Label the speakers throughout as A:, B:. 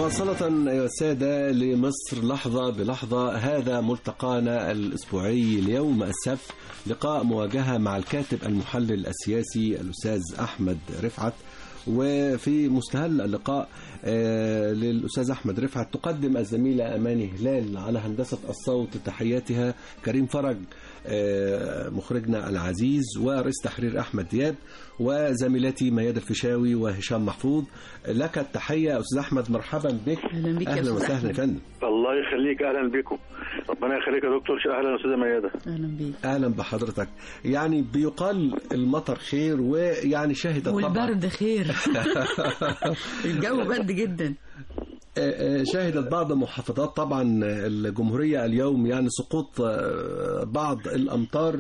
A: مواصلة أيها السادة لمصر لحظة بلحظة هذا ملتقانا الأسبوعي اليوم السبت لقاء مواجهة مع الكاتب المحلل السياسي الأستاذ أحمد رفعت وفي مستهل اللقاء آه، للأستاذ أحمد رفعت تقدم الزميلة أماني هلال على هندسة الصوت تحياتها كريم فرج آه، مخرجنا العزيز ورئيس تحرير أحمد دياب وزميلتي ميادة الفيشاوي وهشام محفوظ لك التحية أستاذ أحمد مرحبا بك
B: أهلا بك يا
A: أهلا
B: أستاذ
A: وسهلا يا
B: أحمد.
A: فندم
C: الله يخليك اهلا بكم ربنا يخليك يا دكتور اهلا استاذه ميادة
B: اهلا بيك
A: اهلا بحضرتك يعني بيقال المطر خير ويعني شهد طبعا
B: والبرد خير الجو برد جدا
A: آه، آه، شهدت بعض محافظات طبعا الجمهورية اليوم يعني سقوط آه، بعض الأمطار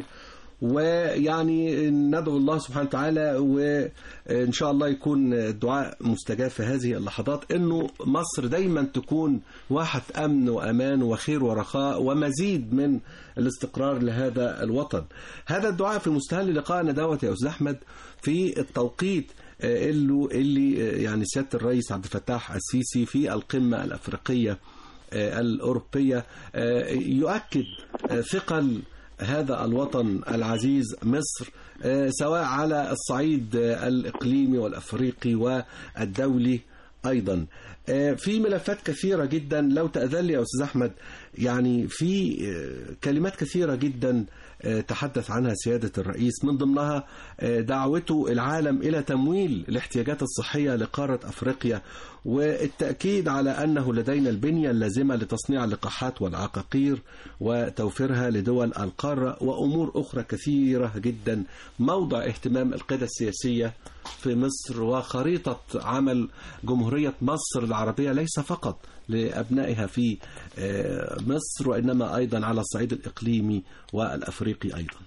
A: ويعني ندعو الله سبحانه وتعالى وإن شاء الله يكون الدعاء مستجاب في هذه اللحظات إنه مصر دايما تكون واحة أمن وأمان وخير ورخاء ومزيد من الاستقرار لهذا الوطن هذا الدعاء في مستهل لقائنا دوت يا أستاذ أحمد في التوقيت آه، اللي اللي آه، يعني سياده الرئيس عبد الفتاح السيسي في القمه الافريقيه آه، الاوروبيه آه، يؤكد آه، ثقل هذا الوطن العزيز مصر آه، سواء على الصعيد آه، الاقليمي والافريقي والدولي ايضا آه، في ملفات كثيره جدا لو تاذن لي يا استاذ احمد يعني في آه، كلمات كثيره جدا آه، تحدث عنها سياده الرئيس من ضمنها آه، دعوته العالم الى تمويل الاحتياجات الصحيه لقاره افريقيا والتاكيد على انه لدينا البنيه اللازمه لتصنيع اللقاحات والعقاقير وتوفيرها لدول القاره وامور اخرى كثيره جدا موضع اهتمام القياده السياسيه في مصر وخريطه عمل جمهوريه مصر العربيه ليس فقط لابنائها في آه، مصر وانما ايضا على الصعيد الاقليمي والافريقي ايضا.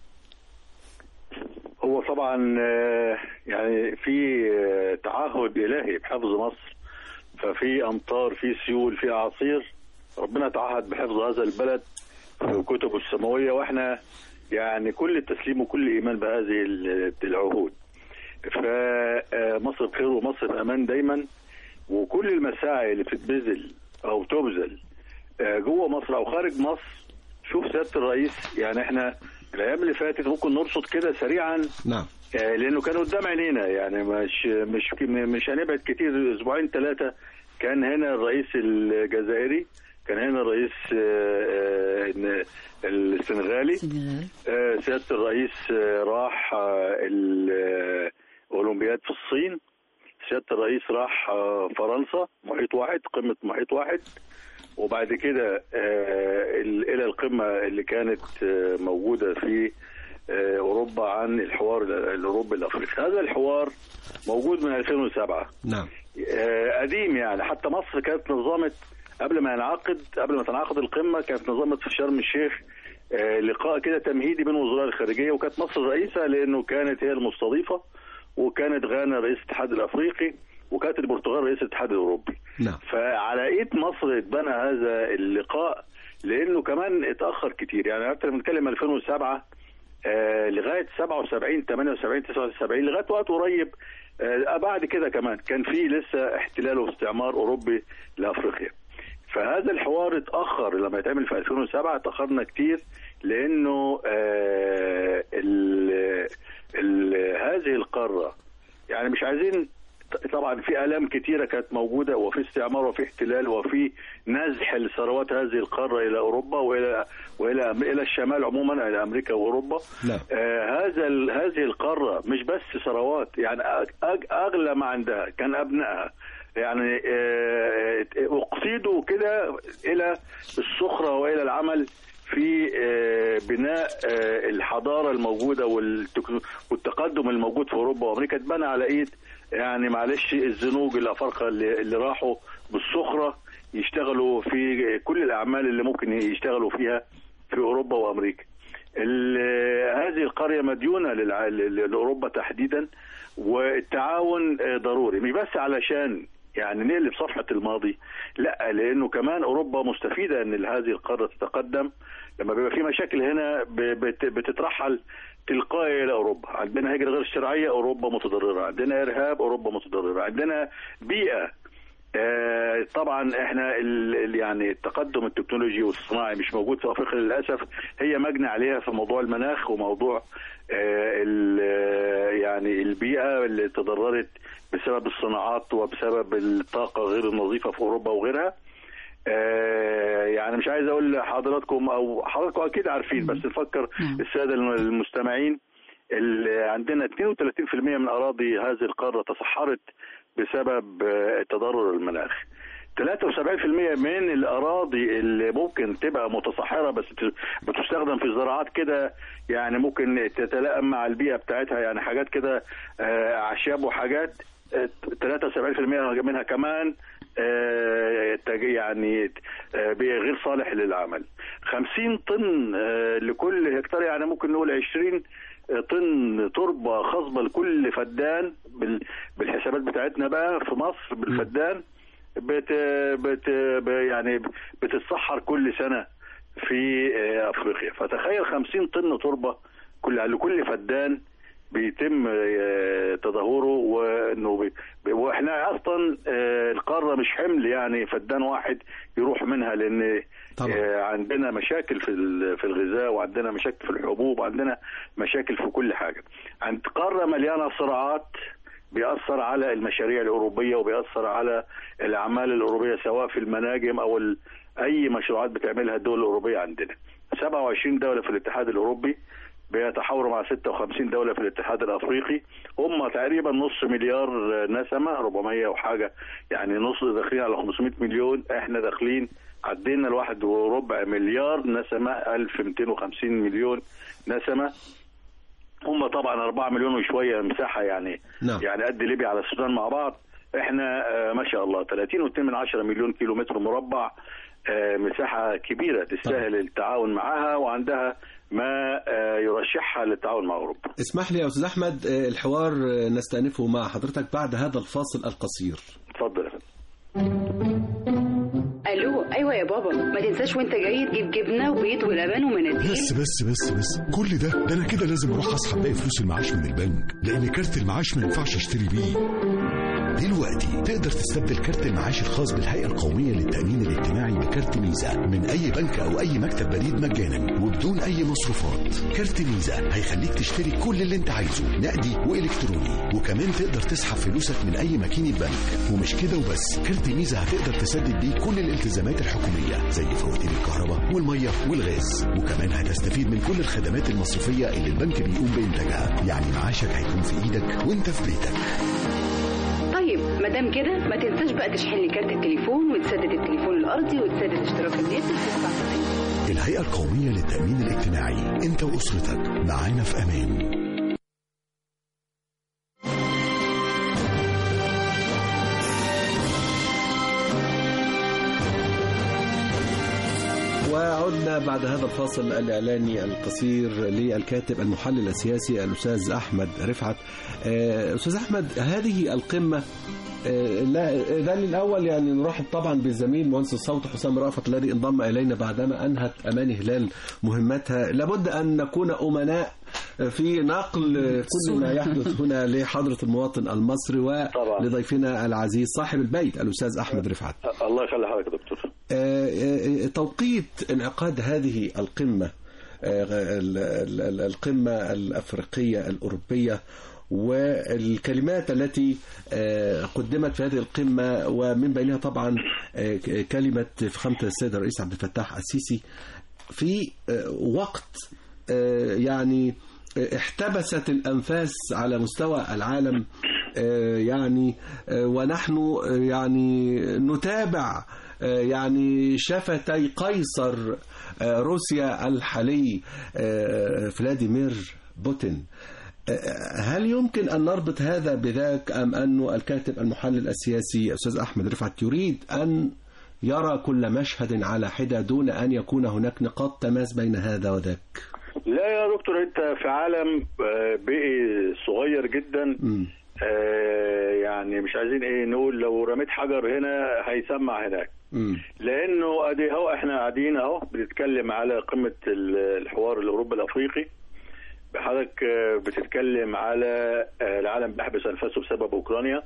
C: هو طبعا آه، يعني في آه، تعهد الهي بحفظ مصر ففي امطار في سيول في اعاصير ربنا تعهد بحفظ هذا البلد في كتبه السماويه واحنا يعني كل التسليم وكل ايمان بهذه ال- العهود فمصر بخير ومصر بامان دايما وكل المساعي اللي بتتبذل او تبذل آه، جوه مصر او خارج مصر شوف سياده الرئيس يعني احنا الايام اللي فاتت ممكن نرصد كده سريعا
A: نعم
C: آه، لانه كان قدام عينينا يعني مش مش مش هنبعد كتير اسبوعين ثلاثه كان هنا الرئيس الجزائري كان هنا الرئيس آه، آه، السنغالي
B: سنغال
C: آه، سياده الرئيس آه، راح آه، الاولمبياد في الصين سياده الرئيس راح آه، فرنسا محيط واحد قمه محيط واحد وبعد كده آه، ال- الى القمه اللي كانت آه، موجوده في آه، اوروبا عن الحوار الاوروبي الافريقي هذا الحوار موجود من 2007
A: نعم
C: آه، قديم يعني حتى مصر كانت نظمت قبل ما ينعقد قبل ما تنعقد القمه كانت نظمت في شرم الشيخ آه، لقاء كده تمهيدي بين وزراء الخارجيه وكانت مصر رئيسه لانه كانت هي المستضيفه وكانت غانا رئيس الاتحاد الافريقي وكانت البرتغال رئيس الاتحاد الاوروبي
A: نعم
C: فعلى ايد مصر اتبنى هذا اللقاء لانه كمان اتاخر كتير يعني احنا بنتكلم 2007 آه لغايه 77 78 79 لغايه وقت قريب آه بعد كده كمان كان في لسه احتلال واستعمار اوروبي لافريقيا فهذا الحوار اتاخر لما يتعمل في 2007 اتاخرنا كتير لانه آه ال ال هذه القاره يعني مش عايزين طبعا في الام كتيره كانت موجوده وفي استعمار وفي احتلال وفي نزح لثروات هذه القاره الى اوروبا والى والى الى الشمال عموما الى امريكا واوروبا
A: نعم.
C: آه هذا ال- هذه القاره مش بس ثروات يعني أغ- أغ- اغلى ما عندها كان ابنائها يعني آه، اقصدوا كده الى السخره والى العمل في آه، بناء آه، الحضاره الموجوده والتك- والتقدم الموجود في اوروبا وامريكا اتبنى على ايد يعني معلش الزنوج الافارقه اللي, اللي راحوا بالسخره يشتغلوا في كل الاعمال اللي ممكن يشتغلوا فيها في اوروبا وامريكا. ال- هذه القريه مديونه للع- ل- لاوروبا تحديدا والتعاون آه، ضروري مش بس علشان يعني نقلب صفحه الماضي لا لانه كمان اوروبا مستفيده ان هذه القاره تتقدم لما بيبقى في مشاكل هنا ب- بت- بتترحل تلقائي الى اوروبا عندنا هجره غير شرعيه اوروبا متضرره عندنا ارهاب اوروبا متضرره عندنا بيئه آه، طبعا احنا ال- ال- يعني التقدم التكنولوجي والصناعي مش موجود في افريقيا للاسف هي مجني عليها في موضوع المناخ وموضوع آه، ال- آه، يعني البيئه اللي تضررت بسبب الصناعات وبسبب الطاقه غير النظيفه في اوروبا وغيرها آه، يعني مش عايز اقول لحضراتكم او حضراتكم اكيد عارفين بس نفكر
B: نعم.
C: الساده المستمعين ال- عندنا 32% من اراضي هذه القاره تصحرت بسبب آه، تضرر المناخ 73% من الاراضي اللي ممكن تبقى متصحره بس ت- بتستخدم في زراعات كده يعني ممكن تتلائم مع البيئه بتاعتها يعني حاجات كده آه، اعشاب وحاجات آه، 73% منها كمان آه، تج- يعني آه، بيئة غير صالح للعمل 50 طن آه، لكل هكتار يعني ممكن نقول 20 طن تربة خصبة لكل فدان بال- بالحسابات بتاعتنا بقى في مصر بالفدان بت بت ب- يعني بتتصحر كل سنة في آه، افريقيا فتخيل 50 طن تربة كل لكل فدان بيتم آه، تدهوره وانه بي- بي- واحنا اصلا آه، القاره مش حمل يعني فدان واحد يروح منها لان
A: طبعا.
C: آه، عندنا مشاكل في ال- في الغذاء وعندنا مشاكل في الحبوب وعندنا مشاكل في كل حاجه عند قاره مليانه صراعات بيأثر على المشاريع الأوروبية وبيأثر على الأعمال الأوروبية سواء في المناجم أو ال- أي مشروعات بتعملها الدول الأوروبية عندنا 27 دولة في الاتحاد الأوروبي بيتحاوروا مع 56 دولة في الاتحاد الأفريقي هم تقريبا نص مليار نسمة 400 وحاجة يعني نص داخلين على 500 مليون احنا داخلين عدينا الواحد وربع مليار نسمة 1250 مليون نسمة هم طبعا 4 مليون وشويه مساحه يعني
A: نعم.
C: يعني قد ليبيا على السودان مع بعض احنا آه، ما شاء الله 30 من 10 مليون كيلو متر مربع آه، مساحه كبيره تستاهل التعاون معها وعندها ما آه، يرشحها للتعاون مع اوروبا
A: اسمح لي يا استاذ احمد آه، الحوار آه، نستأنفه مع حضرتك بعد هذا الفاصل القصير
C: اتفضل يا فندم.
D: الو ايوه يا بابا ما تنساش وانت جاي تجيب جبنه وبيض ولبن ومناديل
E: بس بس بس بس كل ده ده انا كده لازم اروح اسحب باقي فلوس المعاش من البنك لان كارت المعاش ما ينفعش اشتري بيه دلوقتي تقدر تستبدل كارت المعاش الخاص بالهيئة القومية للتأمين الاجتماعي بكارت ميزة من أي بنك أو أي مكتب بريد مجانا وبدون أي مصروفات كارت ميزة هيخليك تشتري كل اللي انت عايزه نقدي وإلكتروني وكمان تقدر تسحب فلوسك من أي ماكينة بنك ومش كده وبس كارت ميزة هتقدر تسدد بيه كل الالتزامات الحكومية زي فواتير الكهرباء والمية والغاز وكمان هتستفيد من كل الخدمات المصرفية اللي البنك بيقوم بإنتاجها يعني معاشك هيكون في إيدك وانت في بيتك
D: طيب ما دام كده ما تنساش بقى تشحن لي كارت التليفون وتسدد التليفون الارضي وتسدد اشتراك النت وتدفع فواتير.
E: الهيئة القومية للتأمين الاجتماعي انت وأسرتك معانا في أمان
A: وعدنا بعد هذا الفاصل الإعلاني القصير للكاتب المحلل السياسي الأستاذ أحمد رفعت آه، أستاذ أحمد هذه القمة آه، لا ده الأول يعني نرحب طبعا بالزميل مهندس الصوت حسام رأفت الذي انضم إلينا بعدما أنهت أماني هلال مهمتها لابد أن نكون أمناء في نقل كل ما يحدث هنا لحضرة المواطن المصري
C: طبعا.
A: ولضيفنا العزيز صاحب البيت الأستاذ أحمد رفعت
C: الله يخلي حضرتك يا دكتور
A: آه، آه، توقيت انعقاد هذه القمة آه، ال- ال- ال- القمة الأفريقية الأوروبية والكلمات التي آه، قدمت في هذه القمة ومن بينها طبعا آه، ك- كلمة فخامة السيد الرئيس عبد الفتاح السيسي في آه، وقت آه، يعني آه، احتبست الأنفاس على مستوى العالم آه، يعني آه، ونحن آه، يعني نتابع آه، يعني شفتي قيصر آه، روسيا الحالي آه، فلاديمير بوتين آه، هل يمكن أن نربط هذا بذاك أم أن الكاتب المحلل السياسي أستاذ أحمد رفعت يريد أن يرى كل مشهد على حدة دون أن يكون هناك نقاط تماس بين هذا وذاك
C: لا يا دكتور انت في عالم آه، بقي صغير جدا
A: مم.
C: آه، يعني مش عايزين ايه نقول لو رميت حجر هنا هيسمع هناك
A: مم.
C: لانه ادي اهو احنا قاعدين اهو بنتكلم على قمه ال- الحوار الاوروبي الافريقي حضرتك آه، بتتكلم على آه، العالم بيحبس انفاسه بسبب اوكرانيا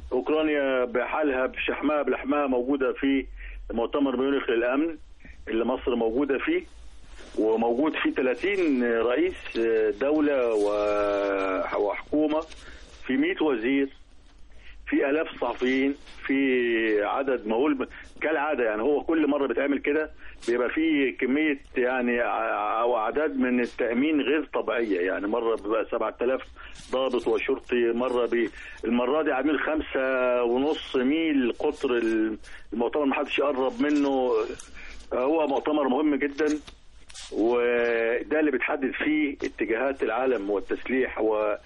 C: اوكرانيا بحالها بشحمها بلحمها موجوده في مؤتمر ميونخ للامن اللي مصر موجوده فيه وموجود فيه 30 رئيس دوله و- وحكومه في 100 وزير في الاف الصحفيين في عدد مهول ب- كالعاده يعني هو كل مره بتعمل كده بيبقى في كميه يعني ع- او اعداد من التامين غير طبيعيه يعني مره بيبقى 7000 ضابط وشرطي مره بي المره دي عاملين خمسة ونص ميل قطر المؤتمر ما حدش يقرب منه هو مؤتمر مهم جدا وده اللي بتحدد فيه اتجاهات العالم والتسليح و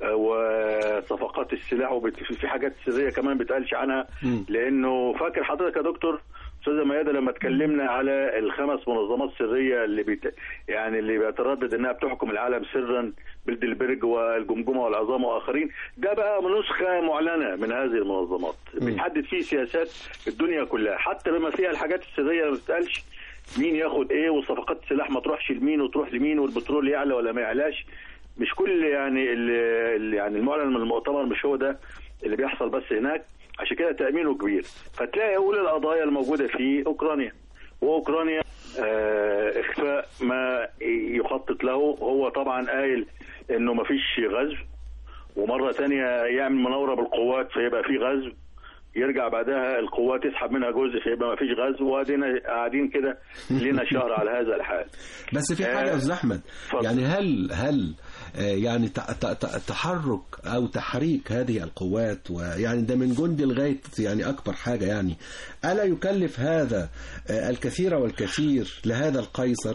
C: وصفقات السلاح وفي في حاجات سريه كمان بتقالش عنها
A: مم.
C: لانه فاكر حضرتك يا دكتور استاذه ميادة لما اتكلمنا على الخمس منظمات سريه اللي بيت... يعني اللي بيتردد انها بتحكم العالم سرا بلدلبرج والجمجمه والعظام واخرين ده بقى نسخه معلنه من هذه المنظمات بتحدد فيه سياسات الدنيا كلها حتى بما فيها الحاجات السريه اللي ما بتتقالش مين ياخد ايه وصفقات السلاح ما تروحش لمين وتروح لمين والبترول يعلى ولا ما يعلاش مش كل يعني ال- ال- يعني المعلن من المؤتمر مش هو ده اللي بيحصل بس هناك عشان كده تامينه كبير فتلاقي اول القضايا الموجوده في اوكرانيا واوكرانيا آه، اخفاء ما يخطط له هو طبعا قايل انه ما فيش غزو ومره تانية يعمل مناوره بالقوات فيبقى في غزو يرجع بعدها القوات تسحب منها جزء فيبقى ما فيش غزو وادينا قاعدين كده لنا شهر على هذا الحال
A: بس في حاجه يا
C: آه،
A: استاذ احمد
C: اتفضل.
A: يعني هل هل آه، يعني ت- ت- ت- تحرك او تحريك هذه القوات ويعني ده من جندي لغايه يعني اكبر حاجه يعني الا يكلف هذا آه، الكثير والكثير لهذا القيصر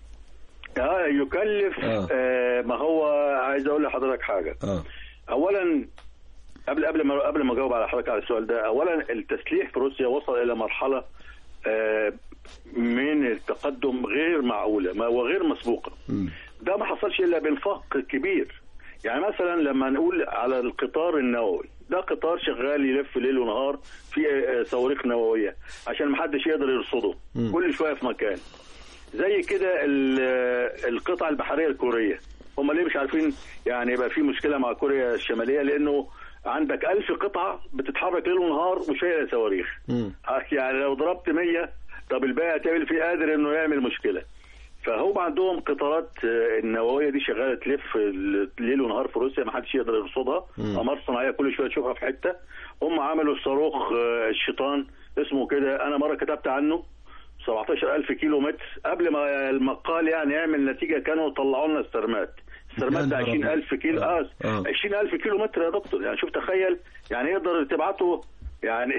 C: اه يكلف
A: آه.
C: آه ما هو عايز اقول لحضرتك حاجه
A: اه
C: اولا قبل قبل ما قبل ما اجاوب على حضرتك على السؤال ده اولا التسليح في روسيا وصل الى مرحله آه، من التقدم غير معقوله ما وغير مسبوقه
A: مم.
C: ده ما حصلش الا بانفاق كبير يعني مثلا لما نقول على القطار النووي ده قطار شغال يلف ليل ونهار في آه، صواريخ نوويه عشان ما حدش يقدر يرصده
A: مم.
C: كل شويه في مكان زي كده ال- آه، القطع البحريه الكوريه هم ليه مش عارفين يعني يبقى في مشكله مع كوريا الشماليه لانه عندك ألف قطعة بتتحرك ليل ونهار وشايلة صواريخ
A: مم.
C: يعني لو ضربت 100 طب الباقي هتعمل فيه قادر انه يعمل مشكله فهم عندهم قطارات آه، النوويه دي شغاله تلف ليل ونهار في روسيا ما حدش يقدر يرصدها
A: مم.
C: اقمار صناعيه كل شويه تشوفها في حته هم عملوا صاروخ آه، الشيطان اسمه كده انا مره كتبت عنه 17000 كيلو متر قبل ما المقال يعني يعمل نتيجه كانوا طلعوا لنا السرمات السرمات ده
A: يا نهار أبيض.
C: 20000 كيلو
A: آه.
C: اه
A: آه.
C: 20000 كيلو متر يا دكتور يعني شوف تخيل يعني يقدر تبعته يعني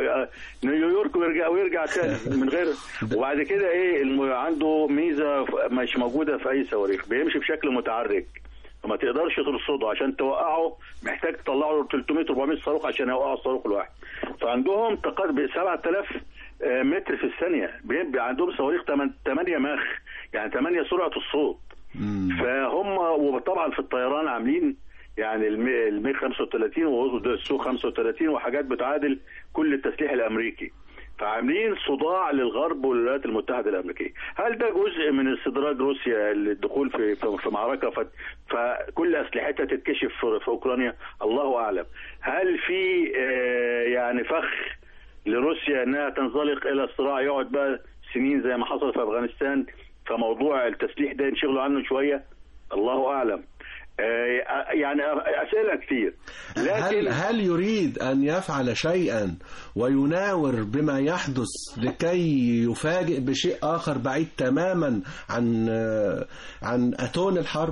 C: نيويورك ويرجع ويرجع تاني من غير وبعد كده ايه الم- عنده ميزه ف- مش موجوده في اي صواريخ بيمشي بشكل متعرج فما تقدرش ترصده عشان توقعه محتاج تطلع له 300 400 صاروخ عشان يوقع الصاروخ الواحد فعندهم تقريبا 7000 آه، متر في الثانيه بيبقى عندهم صواريخ 8 ماخ يعني 8 سرعه الصوت
A: مم.
C: فهم وطبعا في الطيران عاملين يعني المي المي 35 وده السو 35 وحاجات بتعادل كل التسليح الامريكي فعاملين صداع للغرب والولايات المتحده الامريكيه، هل ده جزء من استدراج روسيا للدخول في في في معركه ف- فكل اسلحتها تتكشف في في اوكرانيا؟ الله اعلم. هل في آه، يعني فخ لروسيا انها تنزلق الى صراع يقعد بقى سنين زي ما حصل في افغانستان فموضوع التسليح ده ينشغلوا عنه شويه الله اعلم آه، يعني اسئله كتير
A: هل
C: لكن
A: هل يريد ان يفعل شيئا ويناور بما يحدث لكي يفاجئ بشيء اخر بعيد تماما عن آه، عن اتون الحرب؟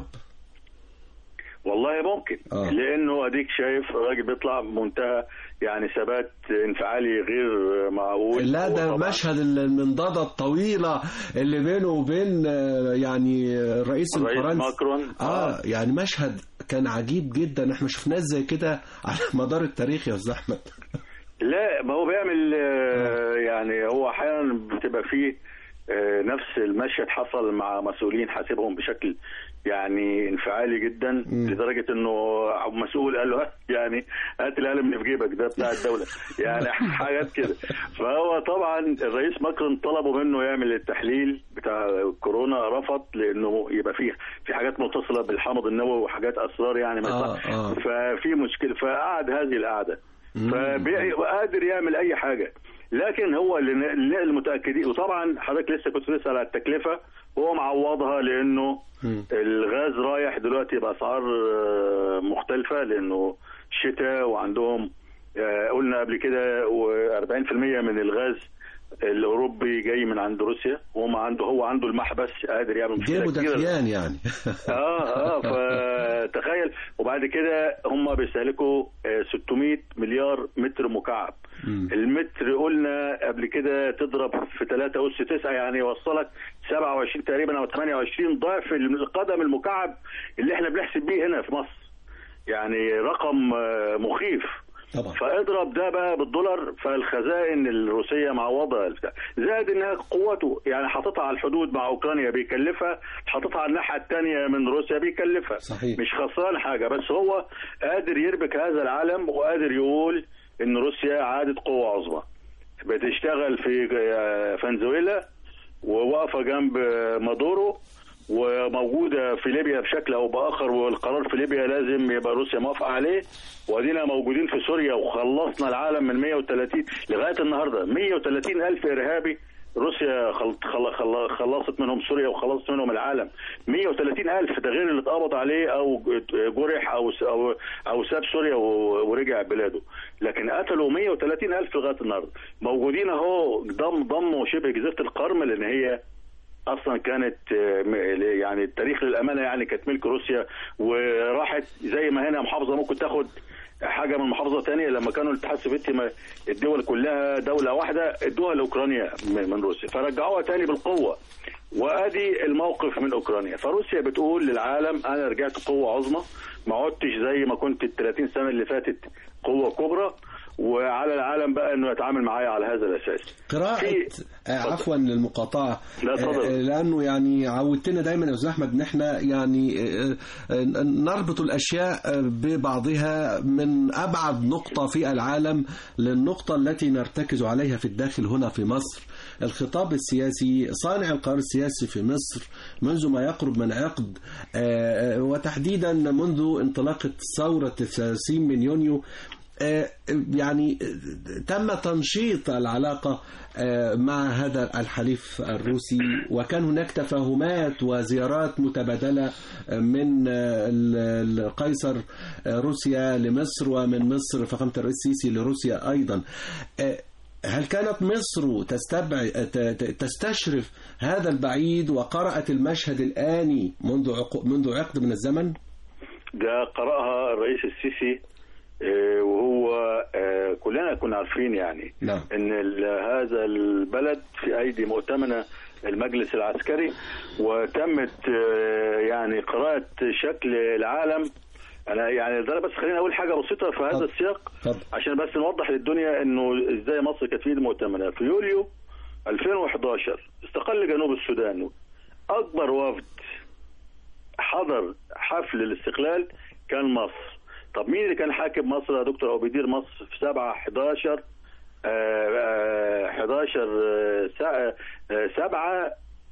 C: والله ممكن
A: آه.
C: لانه اديك شايف الراجل بيطلع بمنتهى يعني ثبات انفعالي غير معقول
A: لا ده
C: وطبعاً
A: مشهد المنضدة الطويلة اللي بينه وبين آه، يعني الرئيس
C: الرئيس
A: الفرنسي
C: ماكرون
A: اه يعني مشهد كان عجيب جدا احنا شفناه زي كده على مدار التاريخ يا استاذ احمد
C: لا ما هو بيعمل آه، يعني هو احيانا بتبقى فيه آه، نفس المشهد حصل مع مسؤولين حاسبهم بشكل يعني انفعالي جدا
A: مم.
C: لدرجه انه مسؤول قال له "ها، يعني هات القلم اللي في جيبك ده بتاع الدوله يعني حاجات كده فهو طبعا الرئيس ماكرون طلبوا منه يعمل التحليل بتاع كورونا رفض لانه يبقى فيه في حاجات متصله بالحمض النووي وحاجات اسرار يعني ما
A: آه،
C: يصحش.
A: آه.
C: ففي مشكله فقعد هذه القعده فقادر يعمل اي حاجه لكن هو اللي اللي المتاكدين وطبعا حضرتك لسه كنت بتسال على التكلفه هو معوضها لانه الغاز رايح دلوقتي باسعار آه، مختلفه لانه شتاء وعندهم آه، قلنا قبل كده و40% من الغاز الاوروبي جاي من عند روسيا وهم عنده هو عنده المحبس قادر يعمل مشكله
A: جيبوا
C: كبيره
A: دفيان يعني
C: اه اه فتخيل وبعد كده هم بيستهلكوا آه، 600 مليار متر مكعب المتر قلنا قبل كده تضرب في 3 اس 9 يعني يوصلك 27 تقريبا او 28 ضعف القدم المكعب اللي احنا بنحسب بيه هنا في مصر يعني رقم آه، مخيف
A: طبعا
C: فاضرب ده بقى بالدولار فالخزائن الروسيه معوضه البتاع. زائد انها قوته يعني حاططها على الحدود مع اوكرانيا بيكلفها حاططها على الناحيه الثانيه من روسيا بيكلفها
A: صحيح.
C: مش خسران حاجه بس هو قادر يربك هذا العالم وقادر يقول ان روسيا عادت قوه عظمى بتشتغل في آه، فنزويلا وواقفه جنب آه، مادورو وموجوده في ليبيا بشكل او باخر والقرار في ليبيا لازم يبقى روسيا موافقه عليه وادينا موجودين في سوريا وخلصنا العالم من 130 لغايه النهارده 130 الف ارهابي روسيا خل- خل- خل- خلصت منهم سوريا وخلصت منهم العالم 130 الف ده غير اللي اتقبض عليه او جرح او س- او او ساب سوريا و- ورجع بلاده لكن قتلوا 130 الف لغايه النهارده موجودين اهو ضم ضموا شبه جزيره القرم لان هي اصلا كانت آه، م- يعني التاريخ للامانه يعني كانت ملك روسيا وراحت زي ما هنا محافظه ممكن تاخد حاجه من محافظه تانية لما كانوا الاتحاد السوفيتي ما- الدول كلها دوله واحده ادوها لاوكرانيا من من روسيا فرجعوها تاني بالقوه وادي الموقف من اوكرانيا فروسيا بتقول للعالم انا رجعت قوه عظمى ما عدتش زي ما كنت ال 30 سنه اللي فاتت قوه كبرى وعلى العالم بقى انه يتعامل معايا على هذا الاساس
A: قراءة
C: في-
A: آه، عفوا للمقاطعة
C: لا، اتفضل.
A: آه، لأنه يعني عودتنا دايما يا أستاذ أحمد إن إحنا يعني آه، آه، نربط الأشياء آه، ببعضها من أبعد نقطة في العالم للنقطة التي نرتكز عليها في الداخل هنا في مصر الخطاب السياسي صانع القرار السياسي في مصر منذ ما يقرب من عقد آه، آه، وتحديدا منذ انطلاقة ثورة 30 من يونيو آه، يعني آه، تم تنشيط العلاقة آه، مع هذا الحليف الروسي وكان هناك تفاهمات وزيارات متبادلة آه، من آه، ال- القيصر آه، روسيا لمصر ومن مصر فخامة الرئيس السيسي لروسيا أيضا آه، هل كانت مصر تستبع... ت- ت- تستشرف هذا البعيد وقرأت المشهد الآني منذ عق... منذ عقد من الزمن؟
C: ده قرأها الرئيس السيسي آه، وهو آه، كلنا كنا عارفين يعني
A: نعم.
C: ان ال- هذا البلد في ايدي مؤتمنه المجلس العسكري وتمت آه، يعني قراءه شكل العالم انا يعني ده بس خليني اقول حاجه بسيطه في هذا
A: اتفضل.
C: السياق
A: اتفضل.
C: عشان بس نوضح للدنيا انه ازاي مصر كانت في ايد مؤتمنه في يوليو 2011 استقل جنوب السودان اكبر وفد حضر حفل الاستقلال كان مصر طب مين اللي كان حاكم مصر يا دكتور او بيدير مصر في 7 11 آه، آه، 11 7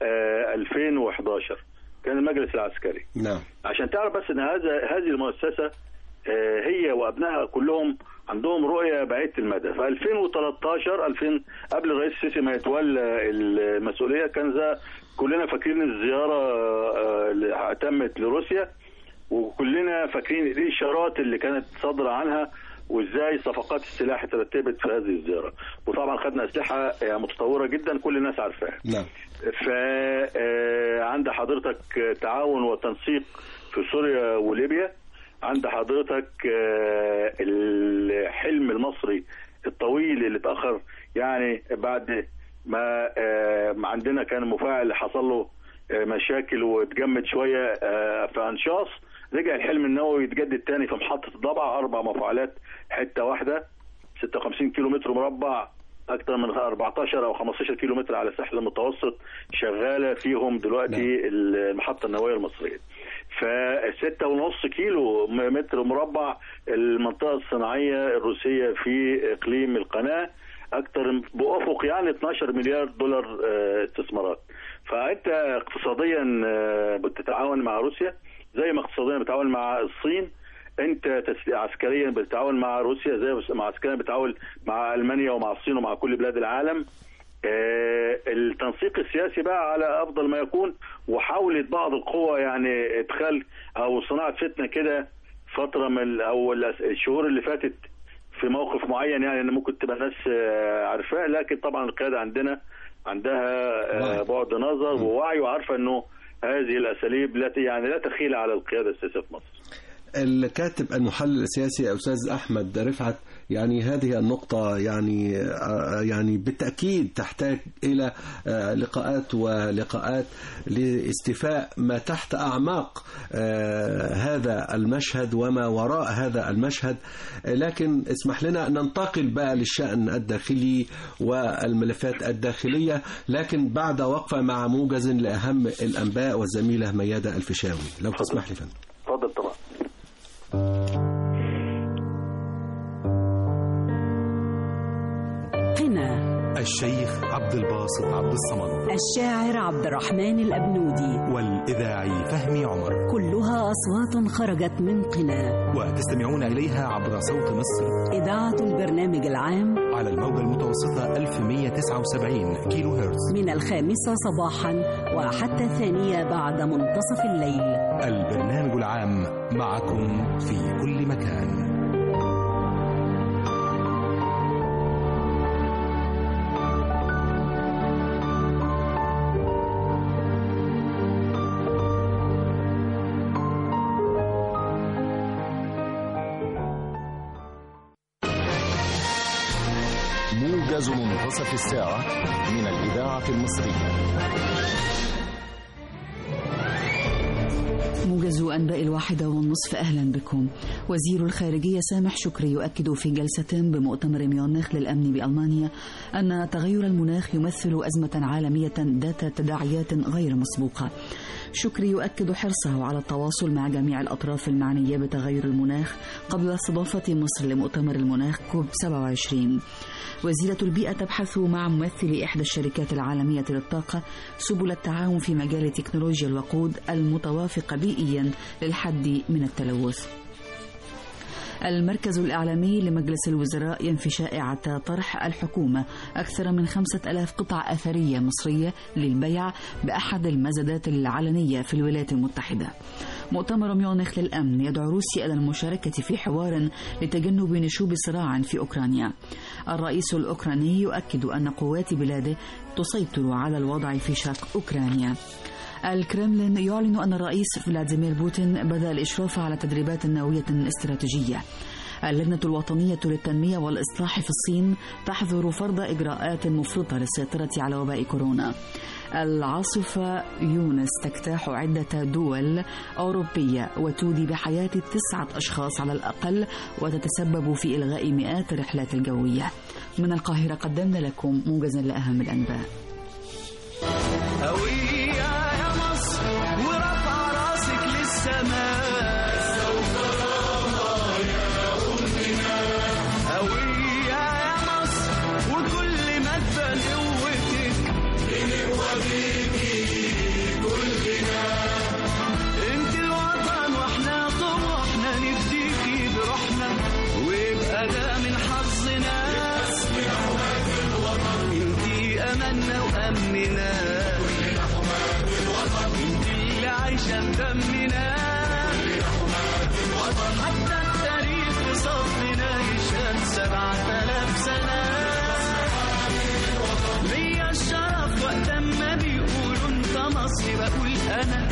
C: 2011 كان المجلس العسكري
A: نعم
C: عشان تعرف بس ان هذا هذه المؤسسه آه، هي وابنائها كلهم عندهم رؤيه بعيده المدى في 2013 2000 قبل الرئيس السيسي ما يتولى المسؤوليه كان ذا كلنا فاكرين الزياره آه، اللي تمت لروسيا وكلنا فاكرين ايه الاشارات اللي كانت صادره عنها وازاي صفقات السلاح ترتبت في هذه الزياره وطبعا خدنا اسلحه آه، متطوره جدا كل الناس عارفاها
A: نعم
C: فعند حضرتك تعاون وتنسيق في سوريا وليبيا عند حضرتك آه، الحلم المصري الطويل اللي اتاخر يعني بعد ما آه، ما عندنا كان مفاعل حصل له آه، مشاكل واتجمد شويه آه، في انشاص رجع الحلم النووي يتجدد تاني في محطه ضبع اربع مفاعلات حته واحده 56 كيلو متر مربع اكثر من 14 او 15 كيلو متر على الساحل المتوسط شغاله فيهم دلوقتي المحطه النوويه المصريه ف 6.5 كيلو م- متر مربع المنطقه الصناعيه الروسيه في اقليم القناه اكثر بافق يعني 12 مليار دولار آه، استثمارات فانت اقتصاديا آه، بتتعاون مع روسيا زي ما اقتصاديا بتتعاون مع الصين انت تس- عسكريا بتتعاون مع روسيا زي ما عسكريا بتتعاون مع المانيا ومع الصين ومع كل بلاد العالم آه، التنسيق السياسي بقى على افضل ما يكون وحاولت بعض القوى يعني ادخال او صناعه فتنه كده فتره من ال- او ال- الشهور اللي فاتت في موقف معين يعني ان ممكن تبقى الناس آه، عارفاه لكن طبعا القياده عندنا عندها آه،
A: وعي.
C: بعد نظر ووعي وعارفه انه هذه الاساليب لا ت- يعني لا تخيل على القياده السياسيه في مصر.
A: الكاتب المحلل السياسي أستاذ أحمد رفعت يعني هذه النقطة يعني آه، يعني بالتأكيد تحتاج إلى آه، لقاءات ولقاءات لاستيفاء ما تحت أعماق آه، هذا المشهد وما وراء هذا المشهد آه، لكن اسمح لنا أن ننتقل بقى للشأن الداخلي والملفات الداخلية لكن بعد وقفة مع موجز لأهم الأنباء والزميلة ميادة الفيشاوي لو تسمح لي فندم
C: اتفضل طبعا.
F: قنا
G: الشيخ عبد الباسط عبد الصمد
F: الشاعر عبد الرحمن الأبنودي
G: والإذاعي فهمي عمر
F: كلها أصوات خرجت من قنا
G: وتستمعون إليها عبر صوت مصر
F: إذاعة البرنامج العام
G: على الموجة المتوسطة 1179 كيلو هرتز
F: من الخامسة صباحا وحتى الثانية بعد منتصف الليل
G: البرنامج العام معكم في كل مكان
H: موجز منتصف الساعة من الإذاعة المصرية
B: موجز أنباء الواحدة والنصف أهلا بكم وزير الخارجية سامح شكري يؤكد في جلسة بمؤتمر ميونخ للأمن بألمانيا أن تغير المناخ يمثل أزمة عالمية ذات تداعيات غير مسبوقة شكري يؤكد حرصه على التواصل مع جميع الأطراف المعنية بتغير المناخ قبل استضافة مصر لمؤتمر المناخ كوب 27 وزيرة البيئة تبحث مع ممثل إحدى الشركات العالمية للطاقة سبل التعاون في مجال تكنولوجيا الوقود المتوافقة بيئيا للحد من التلوث المركز الإعلامي لمجلس الوزراء ينفي شائعة طرح الحكومة أكثر من خمسة ألاف قطعة أثرية مصرية للبيع بأحد المزادات العلنية في الولايات المتحدة مؤتمر ميونخ للأمن يدعو روسيا إلى المشاركة في حوار لتجنب نشوب صراع في أوكرانيا الرئيس الأوكراني يؤكد أن قوات بلاده تسيطر على الوضع في شرق أوكرانيا الكرملين يعلن أن الرئيس فلاديمير بوتين بدأ الإشراف على تدريبات نووية استراتيجية اللجنة الوطنية للتنمية والإصلاح في الصين تحظر فرض إجراءات مفرطة للسيطرة على وباء كورونا العاصفة يونس تجتاح عدة دول أوروبية وتودي بحياة تسعة أشخاص على الأقل وتتسبب في إلغاء مئات الرحلات الجوية من القاهرة قدمنا لكم موجزا لأهم الأنباء
I: هوية يا مصر ورفع راسك للسماء هوية يا مصر وكل ما تبان قوتك بنقوى بيكي كلنا انت الوطن واحنا طموحنا نفديكي بروحنا ويبقى ده من حظنا انتي املنا وامننا انتي اللي عايشه بدمنا حتى التاريخ في صفنا يشهد سبعة آلاف سنة ليا الشرف وقت ما بيقولوا انت مصري بقول انا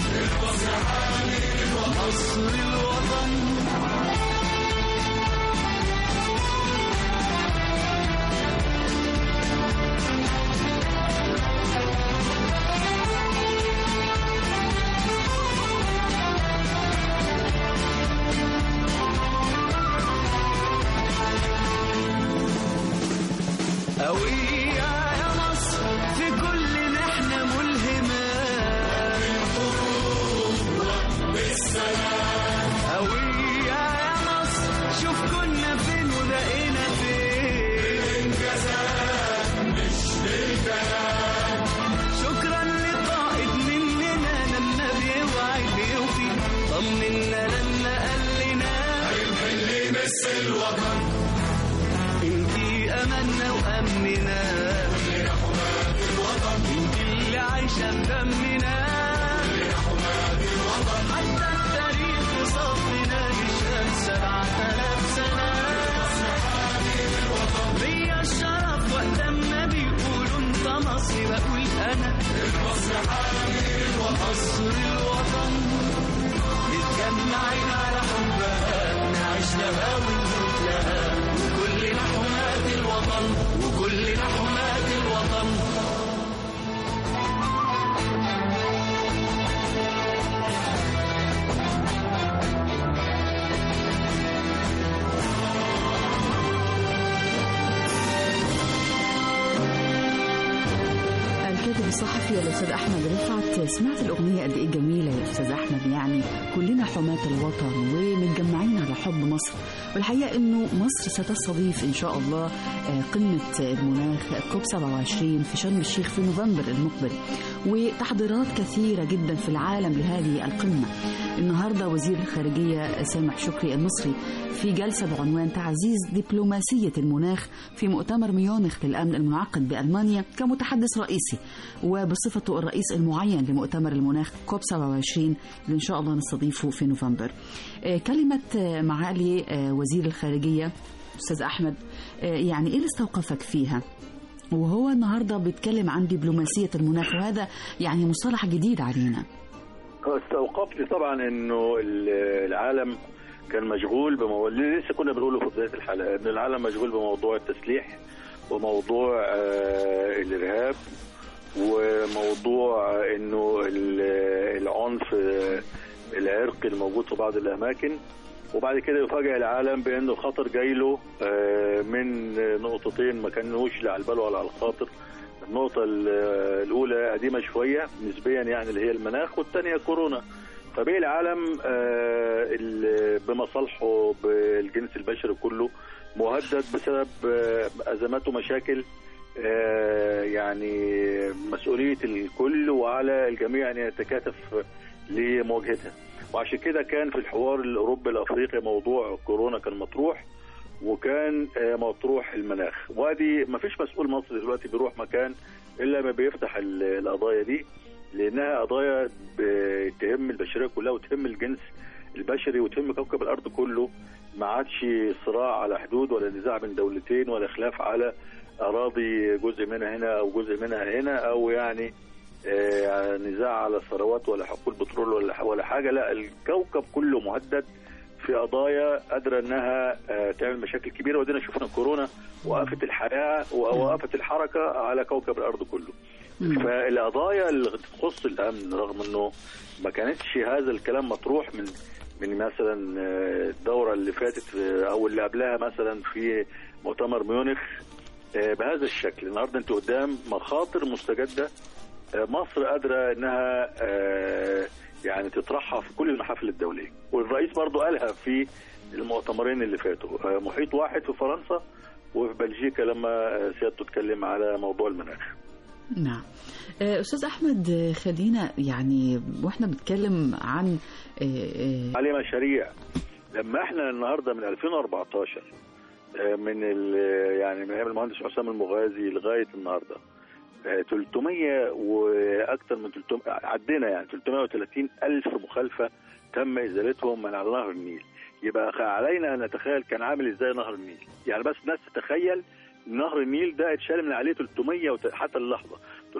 I: مصر الوطن قوية يا مصر في كل نحن ملهمة الوطن انتي املنا وامنا كلنا حماة الوطن انتي اللي عايشه بدمنا كلنا حماة الوطن حتى التاريخ في صفنا يشهد سبعة آلاف سنة ليا الشرف وقت ما بيقولوا انت مصري بقول انا المصري حامل ومصر الوطن متجمعين على حبها نعيش لها ونموت لها وكلنا حماة الوطن وكلنا حماة الوطن
B: الكاتب الصحفي الاستاذ احمد رفعت سمعت الاغنيه قد ايه جميله يا استاذ احمد يعني كلنا حماة الوطن ومتجمعين على حب مصر والحقيقه انه مصر ستستضيف ان شاء الله آه، قمه المناخ كوب 27 في شرم الشيخ في نوفمبر المقبل وتحضيرات كثيره جدا في العالم لهذه القمه النهارده وزير الخارجيه سامح شكري المصري في جلسه بعنوان تعزيز دبلوماسيه المناخ في مؤتمر ميونخ للامن المنعقد بالمانيا كمتحدث رئيسي وبصفته الرئيس المعين لمؤتمر المناخ كوب 27 اللي ان شاء الله نستضيفه في نوفمبر. آه، كلمه آه، معالي آه، وزير الخارجيه استاذ احمد آه، يعني ايه اللي استوقفك فيها؟ وهو النهارده بيتكلم عن دبلوماسيه المناخ وهذا يعني مصطلح جديد علينا.
C: استوقفني طبعا انه ال- العالم كان مشغول بموضوع اللي لسه كنا بنقوله في بدايه الحلقه ان العالم مشغول بموضوع التسليح وموضوع آه، الارهاب وموضوع انه ال- العنف آه، العرقي الموجود في بعض الاماكن وبعد كده يفاجئ العالم بانه الخطر جاي له آه، من نقطتين ما كانوش لا على البال ولا على الخاطر النقطة ال- الأولى قديمة شوية نسبيا يعني اللي هي المناخ والثانية كورونا فبقي العالم آه، ال- بمصالحه بالجنس البشري كله مهدد بسبب آه، أزمات ومشاكل آه، يعني مسؤولية الكل وعلى الجميع أن يتكاتف لمواجهتها وعشان كده كان في الحوار الأوروبي الأفريقي موضوع كورونا كان مطروح وكان آه، مطروح المناخ وادي ما فيش مسؤول مصري دلوقتي بيروح مكان الا ما بيفتح ال- القضايا دي لانها قضايا بتهم البشريه كلها وتهم الجنس البشري وتهم كوكب الارض كله ما عادش صراع على حدود ولا نزاع بين دولتين ولا خلاف على اراضي جزء منها هنا او جزء منها هنا او يعني آه، نزاع على ثروات ولا حقول بترول ولا ولا حاجه لا الكوكب كله مهدد في قضايا قادره انها آه، تعمل مشاكل كبيره ودينا شفنا كورونا وقفت الحياه ووقفت الحركه على كوكب الارض كله. فالقضايا اللي تخص الامن رغم انه ما كانتش هذا الكلام مطروح من من مثلا آه، الدوره اللي فاتت آه، او اللي قبلها مثلا في مؤتمر ميونخ آه، بهذا الشكل النهارده انت قدام مخاطر مستجده آه، مصر قادره انها آه، يعني تطرحها في كل المحافل الدوليه والرئيس برضو قالها في المؤتمرين اللي فاتوا آه، محيط واحد في فرنسا وفي بلجيكا لما آه، سيادته اتكلم على موضوع المناخ
B: نعم آه، استاذ احمد آه، خلينا يعني واحنا بنتكلم عن آه، آه،
C: عليه مشاريع لما احنا النهارده من 2014 آه، من ال- يعني من ايام المهندس حسام المغازي لغايه النهارده آه، 300 واكثر من 300 عدينا يعني 330 الف مخالفه تم ازالتهم من على نهر النيل يبقى علينا ان نتخيل كان عامل ازاي نهر النيل يعني بس الناس تتخيل نهر النيل ده اتشال من عليه 300 وت... حتى اللحظه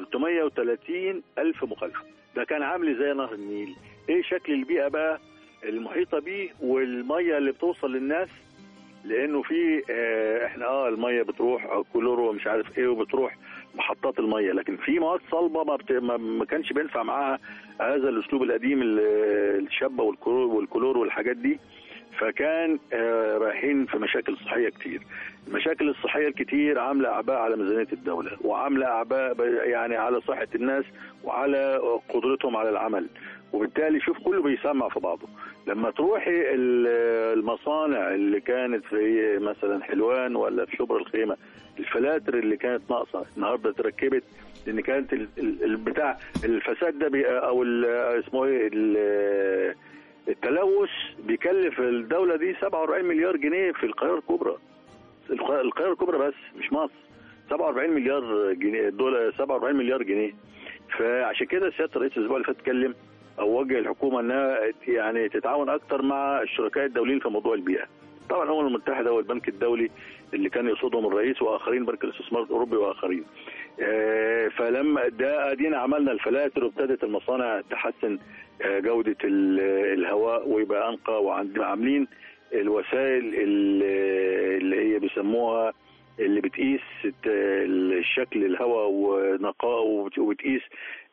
C: 330 الف مخالفه ده كان عامل ازاي نهر النيل ايه شكل البيئه بقى المحيطه بيه والميه اللي بتوصل للناس لانه في آه، احنا اه الميه بتروح آه، كلور ومش عارف ايه وبتروح محطات الميه لكن في مواد صلبه ما, بت... ما- ما كانش بينفع معاها هذا الاسلوب القديم ال- الشابه والكلور والكلور والحاجات دي فكان آه، رايحين في مشاكل صحيه كتير المشاكل الصحيه الكتير عامله اعباء على ميزانيه الدوله وعامله اعباء ب- يعني على صحه الناس وعلى قدرتهم على العمل وبالتالي شوف كله بيسمع في بعضه لما تروحي ال- المصانع اللي كانت في مثلا حلوان ولا في شبرا الخيمه الفلاتر اللي كانت ناقصه النهارده اتركبت لان كانت ال- ال- البتاع الفساد ده بي- او ال- اسمه ايه ال- التلوث بيكلف الدوله دي 47 مليار جنيه في القاهره الكبرى الق- القاهره الكبرى بس مش مصر 47 مليار جنيه دول 47 مليار جنيه فعشان كده سياده الرئيس الاسبوع اللي فات اتكلم او وجه الحكومه انها يعني تتعاون اكتر مع الشركاء الدوليين في موضوع البيئه. طبعا الامم المتحده والبنك الدولي اللي كان يقصدهم الرئيس واخرين بنك الاستثمار الاوروبي واخرين. آه، فلما ده ادينا عملنا الفلاتر وابتدت المصانع تحسن آه، جوده ال- الهواء ويبقى انقى وعندنا عاملين الوسائل اللي اللي هي بيسموها اللي بتقيس الت- الشكل الهواء ونقائه وبت- وبتقيس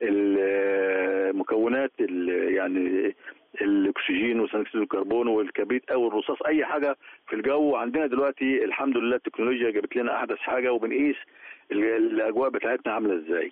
C: المكونات ال- يعني الاكسجين وثاني اكسيد الكربون والكبريت او الرصاص اي حاجه في الجو عندنا دلوقتي الحمد لله التكنولوجيا جابت لنا احدث حاجه وبنقيس ال- الاجواء بتاعتنا عامله ازاي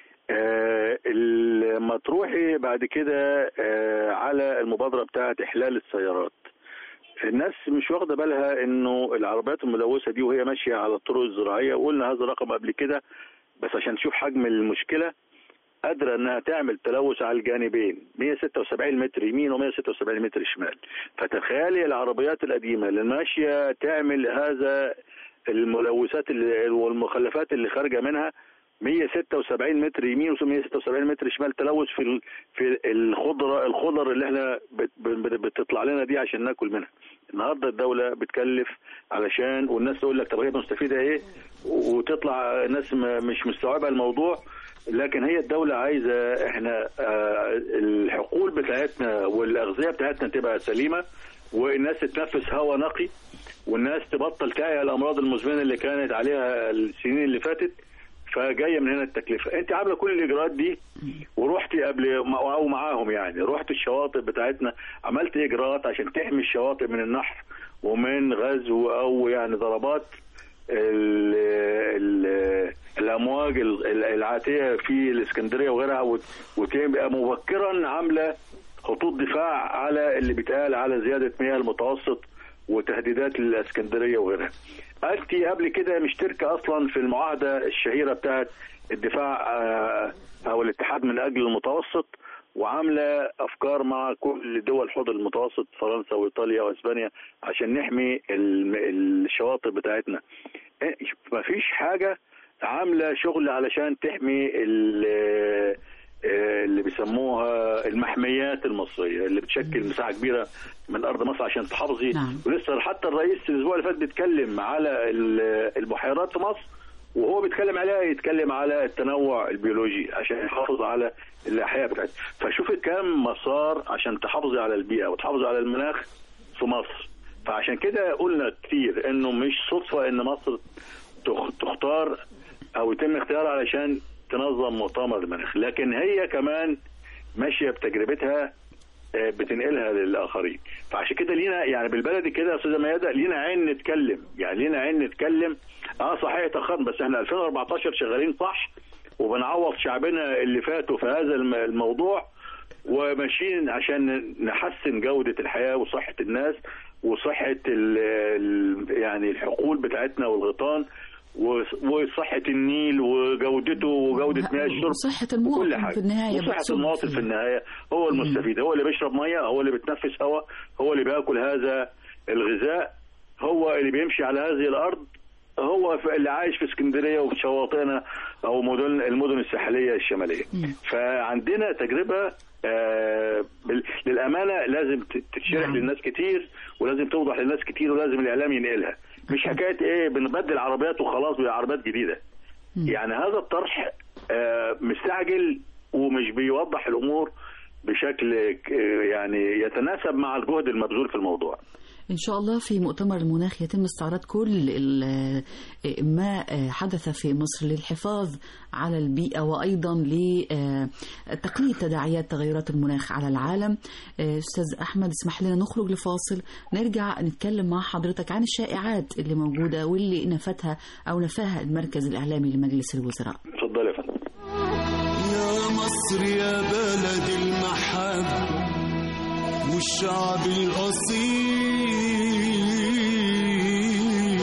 C: آه، لما تروحي بعد كده آه، على المبادره بتاعه احلال السيارات الناس مش واخده بالها انه العربيات الملوثه دي وهي ماشيه على الطرق الزراعيه وقلنا هذا الرقم قبل كده بس عشان نشوف حجم المشكله قادره انها تعمل تلوث على الجانبين 176 متر يمين و176 متر شمال فتخيلي العربيات القديمه اللي ماشيه تعمل هذا الملوثات اللي والمخلفات اللي خارجه منها 176 متر يمين و176 متر شمال تلوث في ال- في الخضره الخضر اللي احنا بت- بت- بتطلع لنا دي عشان ناكل منها. النهارده الدوله بتكلف علشان والناس تقول لك طب هي مستفيده ايه؟ وتطلع ناس م- مش مستوعبه الموضوع لكن هي الدولة عايزة احنا آه، الحقول بتاعتنا والأغذية بتاعتنا تبقى سليمة والناس تتنفس هواء نقي والناس تبطل تعيا الأمراض المزمنة اللي كانت عليها السنين اللي فاتت فجاية من هنا التكلفة انت عاملة كل الإجراءات دي ورحتي قبل أو معاهم يعني رحت الشواطئ بتاعتنا عملت إجراءات عشان تحمي الشواطئ من النحر ومن غزو أو يعني ضربات ال ال الامواج ال- ال- العاتيه في الاسكندريه وغيرها وت- وتبقى مبكرا عامله خطوط دفاع على اللي بيتقال على زياده مياه المتوسط وتهديدات للاسكندريه وغيرها. انت قبل كده مشتركه اصلا في المعاهده الشهيره بتاعت الدفاع آه، او الاتحاد من اجل المتوسط وعامله افكار مع كل دول حوض المتوسط فرنسا وايطاليا واسبانيا عشان نحمي الم- الشواطئ بتاعتنا ما فيش حاجه عامله شغل علشان تحمي ال- آه، اللي بيسموها المحميات المصريه اللي بتشكل مساحه كبيره من ارض مصر عشان تحافظي
B: نعم.
C: ولسه حتى الرئيس الاسبوع اللي فات بيتكلم على ال- البحيرات في مصر وهو بيتكلم عليها يتكلم على التنوع البيولوجي عشان يحافظ على الاحياء بتاعتها فشوفي كم مسار عشان تحافظي على البيئه وتحافظي على المناخ في مصر فعشان كده قلنا كتير انه مش صدفه ان مصر تخ- تختار او يتم اختيارها علشان تنظم مؤتمر المناخ لكن هي كمان ماشيه بتجربتها آه، بتنقلها للاخرين فعشان كده لينا يعني بالبلدي كده يا استاذه ميادة لينا عين نتكلم يعني لينا عين نتكلم اه صحيح اتاخرنا بس احنا 2014 شغالين صح وبنعوض شعبنا اللي فاتوا في هذا الم- الموضوع وماشيين عشان نحسن جودة الحياة وصحة الناس وصحة ال ال يعني الحقول بتاعتنا والغيطان وص- وصحة النيل وجودته وجودة مياه الشرب
B: وصحة
C: وكل
B: المواطن
C: حاجة
B: في النهاية
C: وصحة
B: بتصب
C: المواطن في
B: فيه.
C: النهاية هو المستفيد هو اللي بيشرب مية هو اللي بيتنفس هواء هو اللي بياكل هذا الغذاء هو اللي بيمشي على هذه الأرض هو في- اللي عايش في اسكندرية وفي شواطئنا أو مدن المدن الساحلية الشمالية فعندنا تجربة آه، بال- للأمانة لازم ت- تتشرح
B: نعم.
C: للناس كتير ولازم توضح للناس كتير ولازم الإعلام ينقلها مش حكاية إيه بنبدل عربيات وخلاص بعربيات جديدة يعني هذا الطرح آه، مستعجل ومش بيوضح الامور بشكل ك- يعني يتناسب مع الجهد المبذول في الموضوع
B: إن شاء الله في مؤتمر المناخ يتم استعراض كل ال- ما حدث في مصر للحفاظ على البيئة وأيضا لتقليل تداعيات تغيرات المناخ على العالم أستاذ أحمد اسمح لنا نخرج لفاصل نرجع نتكلم مع حضرتك عن الشائعات اللي موجودة واللي نفتها أو نفاها المركز الإعلامي لمجلس الوزراء
C: اتفضل يا فندم
I: يا مصر يا بلد المحبة والشعب الأصيل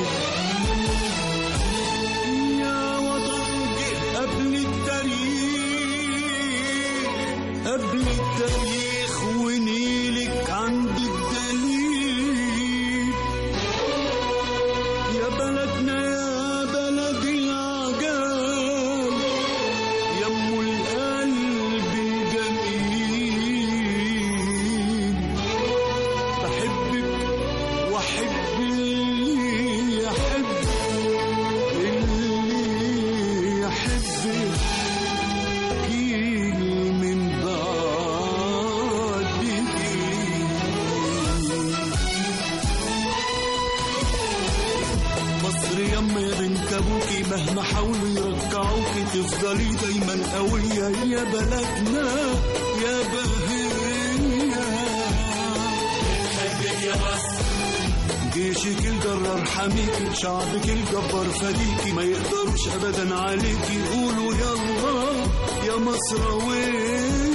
I: يا وطن جه قبل التاريخ قبل التاريخ ونيلك عن يما يا بنت ابوكي مهما حاولوا يرجعوكي تفضلي دايما قوية يا بلدنا يا بهية بنحبك يا مصر جيشك الجرار حميكي شعبك الجبار فديكي ما يقدروش ابدا عليكي قولوا يلا يا مصراوية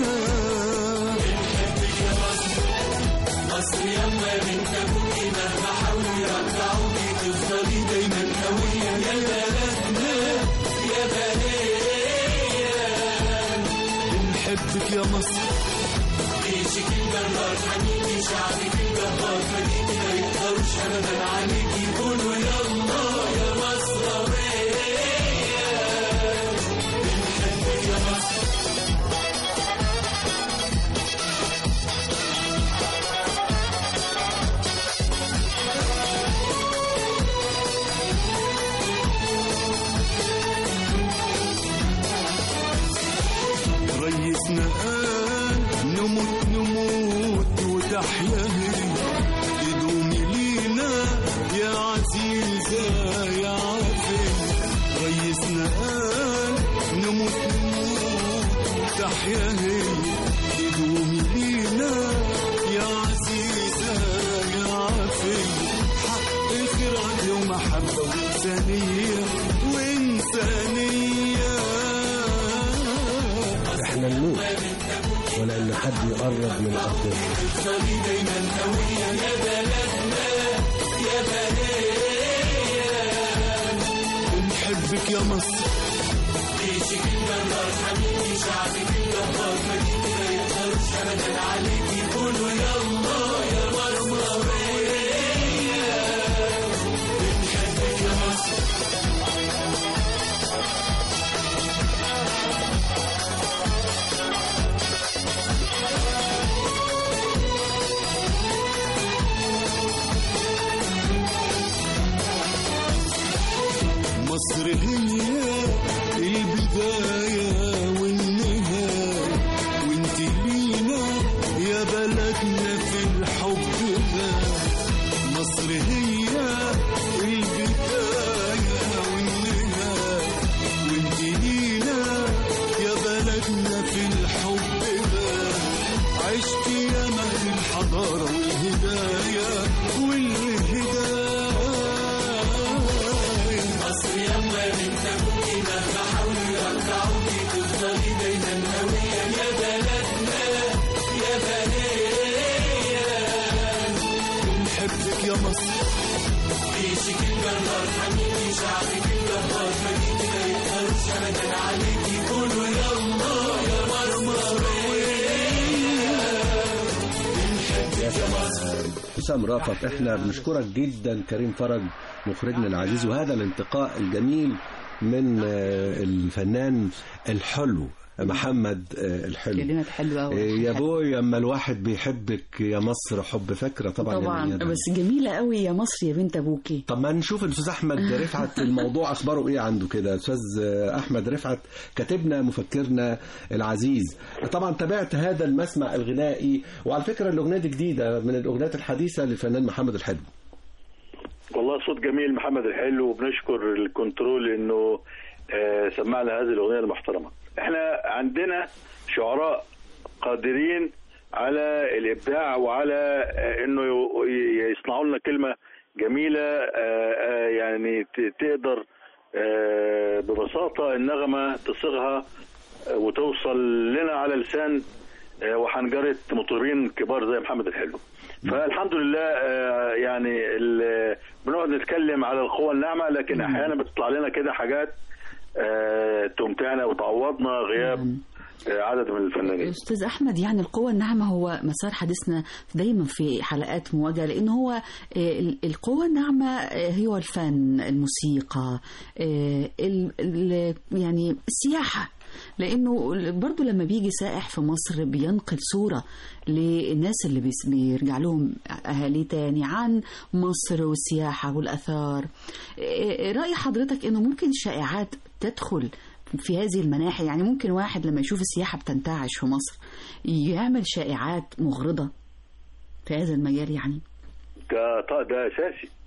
I: بنحبك يا مصر مصر يما يا بنت ابوكي مهما حاولوا يرجعوكي تفضلي دايما قوية يا بلدنا يا بلدية بنحبك يا مصر جيشك الجبار حميكي شعبك الجبار فديكي ما يقدروش ابدا عليكي قولوا يلا يا مصراوية بنحبك يا مصر ريسنا قال نموت نموت وتحيا هي تدومي لينا يا عزيزة يا عافية ريسنا قال نموت نموت وتحيا هي تدومي لينا يا عزيزة يا عافية حق خير عدل ومحبة وإنسانية وإنسانية
A: احنا نموت ولا ان حد يقرب من ارضنا
I: بنحبك يا مصر جيشك الجبار حبيبي شعبك الجبار فديكي ما يقدرش ابدا عليكي قولوا يلا يا مصر بنحبك يا مصر مصر هي البداية والنهاية وانت لينا يا بلدنا في الحب ده مصر هي البداية والنهاية وانت لينا يا بلدنا في الحب ده عشت يا مهد الحضارة والهداية والهداية مصر يما يا بنت ابوكي مهما حاولوا يرجعوكي تفضلي دايما قوية يا بلدنا يا بلدية بنحبك يا مصر جيشك الجبار حميدي شعبك الجبار فديكي ما يقدروش ابدا عليكي قولوا يلا يا مصر بنحبك يا مصر
A: حسام رافت احنا بنشكرك جدا كريم فرج مخرجنا العزيز وهذا الانتقاء الجميل من آه، الفنان الحلو محمد آه، الحلو
B: كلمات حلوة
A: آه، يا بوي اما الواحد بيحبك يا مصر حب فكرة طبعا يا
B: طبعا
A: بني آدم.
B: بس جميلة قوي يا مصر يا بنت ابوكي
A: طب ما نشوف الاستاذ احمد رفعت الموضوع اخباره ايه عنده كده استاذ احمد رفعت كاتبنا مفكرنا العزيز طبعا تابعت هذا المسمع الغنائي وعلى فكره الاغنيه دي جديده من الاغنيات الحديثه للفنان محمد الحلو
C: والله صوت جميل محمد الحلو وبنشكر الكنترول انه آه، سمعنا هذه الاغنيه المحترمه احنا عندنا شعراء قادرين على الابداع وعلى آه، انه ي- يصنعوا لنا كلمه جميله آه، آه، يعني ت- تقدر آه، ببساطه النغمه تصيغها آه، وتوصل لنا على لسان آه، وحنجره مطربين كبار زي محمد الحلو فالحمد لله آه، يعني ال- بنقعد نتكلم على القوى الناعمه لكن احيانا بتطلع لنا كده حاجات آه، تمتعنا وتعوضنا غياب آه، عدد من الفنانين
B: استاذ احمد يعني القوة الناعمة هو مسار حديثنا دايما في حلقات مواجهة لان هو آه، ال- القوة الناعمة آه، هو الفن الموسيقى آه، ال- ال- يعني السياحة لانه برضو لما بيجي سائح في مصر بينقل صورة للناس اللي بيس- بيرجع لهم اهالي تاني عن مصر والسياحة والاثار آه، رأي حضرتك انه ممكن الشائعات تدخل في هذه المناحي يعني ممكن واحد لما يشوف السياحة بتنتعش في مصر يعمل شائعات مغرضة في هذا المجال يعني
C: ده ط- ده اساسي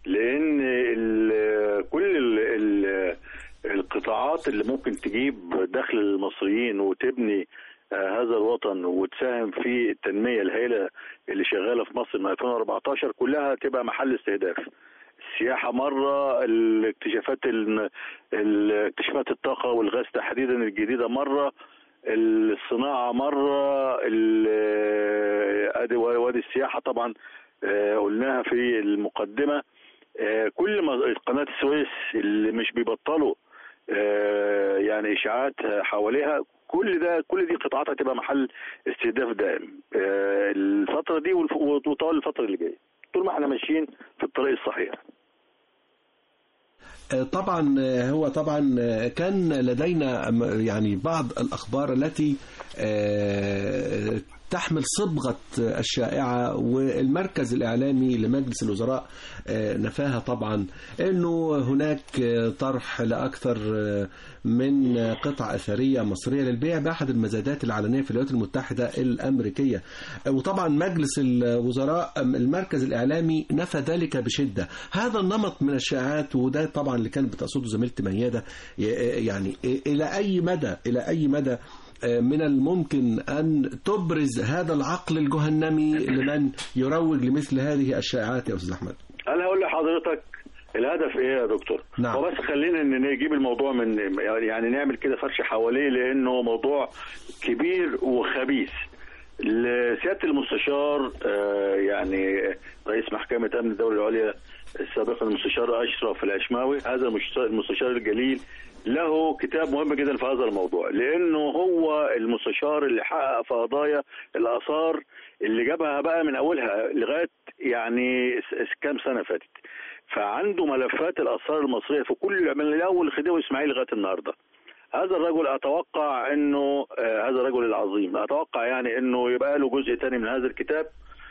C: لان ال- كل ال- ال- القطاعات اللي ممكن تجيب دخل للمصريين وتبني آه، هذا الوطن وتساهم في التنميه الهائله اللي شغاله في مصر من 2014 كلها تبقى محل استهداف. السياحه مره الاكتشافات ال- ال- اكتشافات الطاقه والغاز تحديدا الجديده مره الصناعه مره ال- ادي وادي السياحه طبعا آه، قلناها في المقدمه آه، كل ما قناه السويس اللي مش بيبطلوا آه، يعني اشاعات حواليها كل ده كل دي قطاعات هتبقى محل استهداف دائم آه، الفتره دي والف- وطوال الفتره اللي جايه طول ما احنا ماشيين في الطريق الصحيح
A: طبعا هو طبعا كان لدينا يعني بعض الأخبار التي آه، تحمل صبغة الشائعة والمركز الإعلامي لمجلس الوزراء آه، نفاها طبعا أنه هناك طرح لأكثر من قطع أثرية مصرية للبيع بأحد المزادات العلنية في الولايات المتحدة الأمريكية وطبعا مجلس الوزراء المركز الإعلامي نفى ذلك بشدة هذا النمط من الشائعات وده طبعا اللي كانت بتقصده زميلتي ميادة يعني إلى أي مدى إلى أي مدى من الممكن أن تبرز هذا العقل الجهنمي لمن يروج لمثل هذه الشائعات يا أستاذ أحمد
C: انا هقول لحضرتك الهدف ايه يا دكتور؟
A: نعم.
C: هو بس خلينا ان نجيب الموضوع من يعني نعمل كده فرش حواليه لانه موضوع كبير وخبيث. لسياده المستشار آه، يعني رئيس محكمه امن الدوله العليا السابق المستشار اشرف العشماوي هذا المستشار- المستشار الجليل له كتاب مهم جدا في هذا الموضوع لانه هو المستشار اللي حقق في قضايا الاثار اللي جابها بقى من اولها لغايه يعني س- س- كام سنه فاتت فعنده ملفات الاثار المصريه في كل من اول خديوي اسماعيل لغايه النهارده هذا الرجل اتوقع انه آه، هذا الرجل العظيم اتوقع يعني انه يبقى له جزء تاني من هذا الكتاب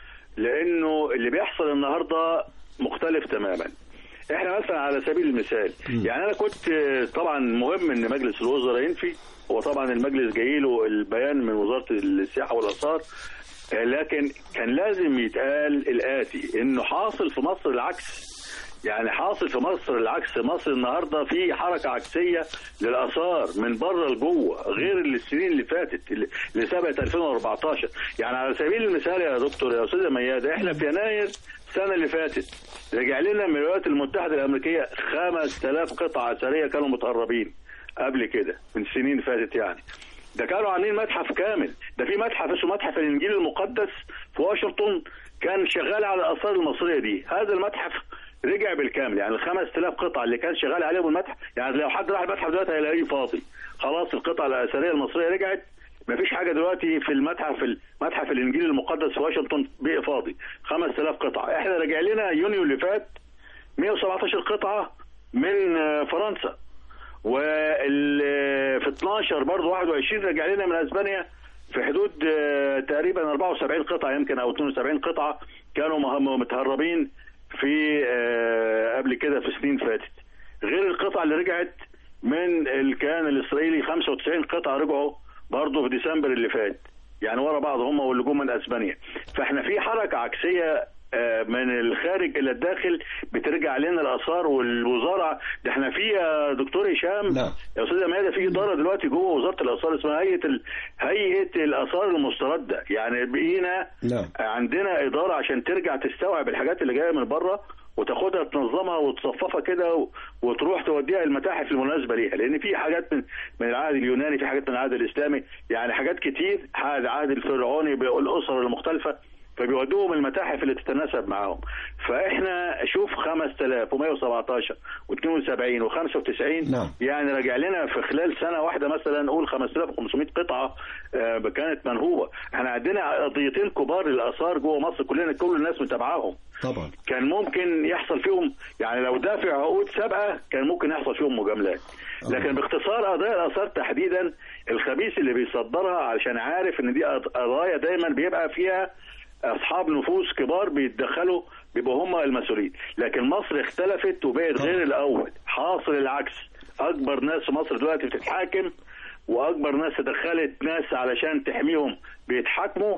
C: لانه اللي بيحصل النهارده مختلف تماما احنا مثلا على سبيل المثال يعني انا كنت آه، طبعا مهم ان مجلس الوزراء ينفي هو طبعا المجلس جاي له البيان من وزاره السياحه والاثار آه، لكن كان لازم يتقال الاتي انه حاصل في مصر العكس يعني حاصل في مصر العكس مصر النهارده في حركه عكسيه للاثار من بره لجوه غير السنين اللي فاتت اللي اللي سبقت 2014 يعني على سبيل المثال يا دكتور يا استاذه ميادة احنا في يناير السنه اللي فاتت رجع لنا من الولايات المتحده الامريكيه 5000 قطعه اثريه كانوا متهربين قبل كده من سنين فاتت يعني ده كانوا عاملين متحف كامل ده في متحف اسمه متحف الانجيل المقدس في واشنطن كان شغال على الاثار المصريه دي هذا المتحف رجع بالكامل يعني ال 5000 قطعه اللي كان شغال عليهم المتحف يعني لو حد راح المتحف دلوقتي هيلاقيه فاضي خلاص القطعه الاثريه المصريه رجعت مفيش حاجه دلوقتي في المتحف المتحف الانجيل المقدس في واشنطن بقى فاضي 5000 قطعه احنا رجع لنا يونيو اللي فات 117 قطعه من آه، فرنسا وال في 12 برضه 21 رجع لنا من اسبانيا في حدود آه، تقريبا 74 قطعه يمكن او 72 قطعه كانوا مه- متهربين في آه، قبل كده في سنين فاتت غير القطعه اللي رجعت من الكيان الاسرائيلي 95 قطعه رجعوا برضه في ديسمبر اللي فات يعني ورا بعض هم واللي جم من اسبانيا فاحنا في حركه عكسيه آه، من الخارج الى الداخل بترجع لنا الاثار والوزاره ده احنا في يا دكتور هشام
A: نعم.
C: يا استاذه ماده في اداره دلوقتي جوه وزاره الاثار اسمها هيئه ال... هيئه الاثار المسترده يعني بقينا
A: نعم.
C: عندنا اداره عشان ترجع تستوعب الحاجات اللي جايه من بره وتاخدها تنظمها وتصففها كده و- وتروح توديها المتاحف المناسبه ليها لان في حاجات من من العهد اليوناني في حاجات من العهد الاسلامي يعني حاجات كتير عهد العهد الفرعوني بالاسر المختلفه فبيودوهم المتاحف اللي تتناسب معاهم فاحنا شوف 5117 و72 و95
A: نعم.
C: يعني راجع لنا في خلال سنه واحده مثلا نقول 5500 قطعه آه، كانت منهوبه احنا عندنا قضيتين كبار للاثار جوه مصر كلنا كل الناس متابعاهم
A: طبعا
C: كان ممكن يحصل فيهم يعني لو دافع عقود سابقه كان ممكن يحصل فيهم مجاملات لكن باختصار قضايا الاثار تحديدا الخبيث اللي بيصدرها علشان عارف ان دي قضايا دايما بيبقى فيها اصحاب نفوذ كبار بيتدخلوا بيبقوا هم المسؤولين لكن مصر اختلفت وبقت غير الاول حاصل العكس اكبر ناس في مصر دلوقتي بتتحاكم واكبر ناس دخلت ناس علشان تحميهم بيتحاكموا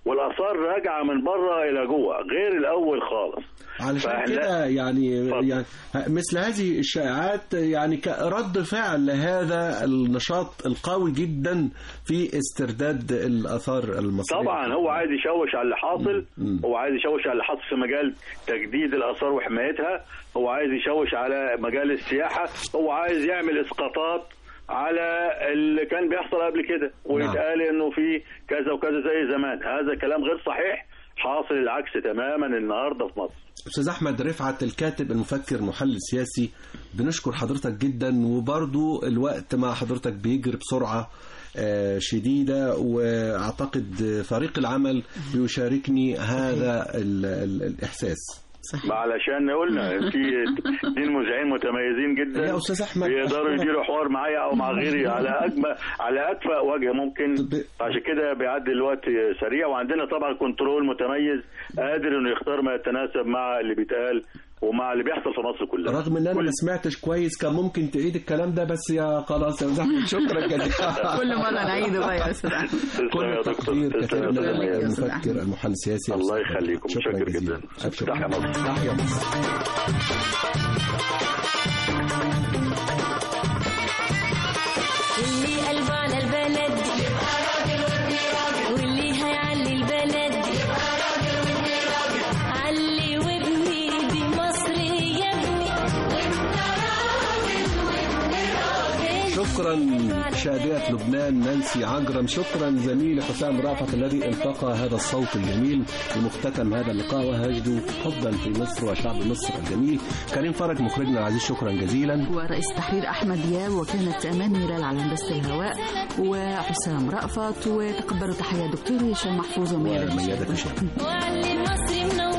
C: والاثار راجعه من بره الى جوه غير الاول خالص
A: علشان
C: فإحنا-
A: كده يعني
C: اتفضل.
A: يعني مثل هذه الشائعات يعني كرد فعل لهذا النشاط القوي جدا في استرداد الاثار المصريه
C: طبعا هو عايز يشوش على اللي حاصل هو عايز يشوش على اللي حاصل في مجال تجديد الاثار وحمايتها هو عايز يشوش على مجال السياحه هو عايز يعمل اسقاطات على اللي كان بيحصل قبل كده ويتقال انه في كذا وكذا زي زمان هذا كلام غير صحيح حاصل العكس تماما النهارده في مصر
A: استاذ احمد رفعت الكاتب المفكر المحلل السياسي بنشكر حضرتك جدا وبرضو الوقت مع حضرتك بيجري بسرعه آه، شديدة وأعتقد فريق العمل بيشاركني هذا ال ال الإحساس
C: ما علشان قلنا في اثنين مذيعين متميزين جدا
A: يا أستاذ أحمد،
C: بيقدروا
A: أشكرك.
C: يديروا حوار معايا او مع غيري على اجمل على اكفأ وجه ممكن عشان كده بيعدي الوقت سريع وعندنا طبعا كنترول متميز قادر انه يختار ما يتناسب مع اللي بيتقال ومع اللي بيحصل في مصر كلها
A: رغم ان انا ما سمعتش كويس كان ممكن تعيد الكلام ده بس يا خلاص يا أستاذ أحمد شكرا جزيلا
B: كل مرة نعيده بقى يا أستاذ أحمد
C: تسلم يا دكتور
A: تقدير
C: تسلم
A: كثير
C: يا
A: من
C: دكتور.
A: المفكر المحلل السياسي
C: الله يخليكم
A: شكرا
C: متشكر
A: جزيلا
C: جدا
A: أبشر.
C: تحيا مصر
A: تحيا مصر
J: اللي قلبه على البلد واللي هيعلي البلد علي وابني دي مصر يا ابني
A: شكرا شادية لبنان نانسي عجرم شكرا زميلي حسام رافت الذي التقى هذا الصوت الجميل لمختتم هذا اللقاء وهجده حبا في مصر وشعب مصر الجميل كريم فرج مخرجنا العزيز شكرا جزيلا
B: ورئيس تحرير أحمد دياب وكانت أمان ميرال على هندسة الهواء وحسام رأفت وتقبلوا تحية دكتور هشام محفوظ وميادة
A: وميادة هشام
J: وعلي مصر منور